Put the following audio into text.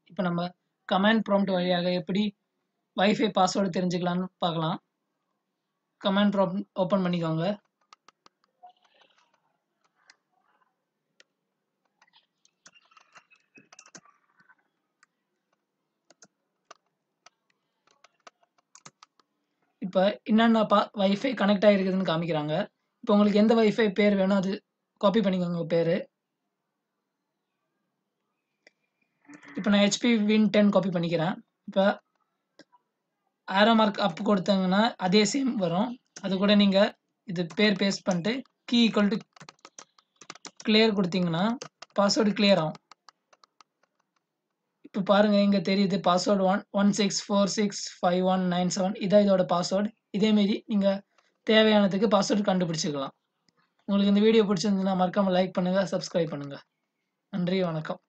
இப்போ நம்ம command prompt வழியாக எப்படி வைஃபை பாஸ்வேர்டு தெரிஞ்சுக்கலான்னு பார்க்கலாம் கமாண்ட் ப்ராம்ப்ட் ஓப்பன் பண்ணிக்கோங்க இப்போ என்னென்ன பா வைஃபை கனெக்ட் ஆகிருக்குதுன்னு காமிக்கிறாங்க இப்போ உங்களுக்கு எந்த வைஃபை பேர் வேணும் அது காப்பி பண்ணிக்கோங்க பேர் இப்போ நான் ஹெச்பி வின் டென் காப்பி பண்ணிக்கிறேன் இப்போ ஆரோ மார்க் அப் கொடுத்தாங்கன்னா அதே சேம் வரும் அது கூட நீங்கள் இது பேர் பேஸ்ட் பண்ணிட்டு கீ ஈக்குவல் டு கிளியர் கொடுத்தீங்கன்னா பாஸ்வேர்டு கிளியர் ஆகும் இப்போ பாருங்கள் இங்கே தெரியுது password one one six four six five one nine seven இதான் இதோட பாஸ்வேர்டு இதேமாரி நீங்கள் தேவையானதுக்கு பாஸ்வேர்டு கண்டுபிடிச்சிக்கலாம் உங்களுக்கு இந்த வீடியோ பிடிச்சிருந்ததுன்னா மறக்காமல் லைக் பண்ணுங்கள் சப்ஸ்கிரைப் பண்ணுங்கள் நன்றி வணக்கம்